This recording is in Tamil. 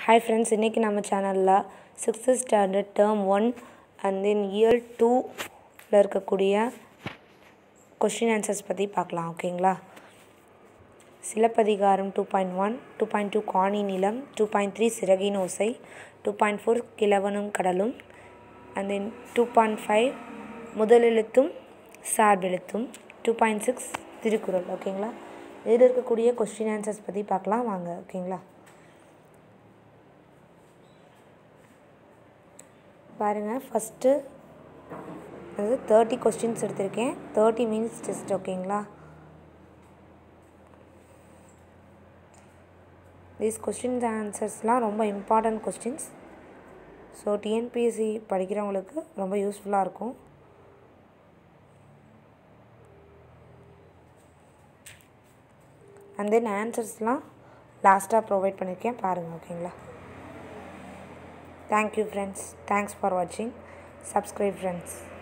ஹாய் ஃப்ரெண்ட்ஸ் இன்றைக்கி நம்ம சேனலில் sixth standard term one and then year டூவில் இருக்கக்கூடிய கொஷின் ஆன்சர்ஸ் பற்றி பார்க்கலாம் ஓகேங்களா Silappathikaram two point one two point two Kaani Nilam two point three சிறகின் ஓசை டூ பாயிண்ட் ஃபோர் கிழவனும் கடலும் and then two point five முதலெழுத்தும் சார்பெழுத்தும் டூ பாயிண்ட் சிக்ஸ் திருக்குறள் ஓகேங்களா இதில் இருக்கக்கூடிய கொஸ்டின் ஆன்சர்ஸ் பற்றி பார்க்கலாம் வாங்க ஓகேங்களா பாருங்கள் ஃபஸ்ட்டு அதாவது தேர்ட்டி கொஸ்டின்ஸ் எடுத்திருக்கேன் தேர்ட்டி மினிட்ஸ் டெஸ்ட் ஓகேங்களா தீஸ் கொஸ்டின்ஸ் ஆன்சர்ஸ்லாம் ரொம்ப இம்பார்ட்டண்ட் கொஸ்டின்ஸ் ஸோ டிஎன்பிஎஸ்சி படிக்கிறவங்களுக்கு ரொம்ப யூஸ்ஃபுல்லாக இருக்கும் அண்ட் தென் ஆன்சர்ஸ்லாம் லாஸ்ட்டாக ப்ரொவைட் பண்ணியிருக்கேன் பாருங்கள் ஓகேங்களா தேங்க்யூ ஃப்ரெண்ட்ஸ் தேங்க்ஸ் ஃபார் வாட்சிங் சப்ஸ்கிரைப் ஃப்ரெண்ட்ஸ்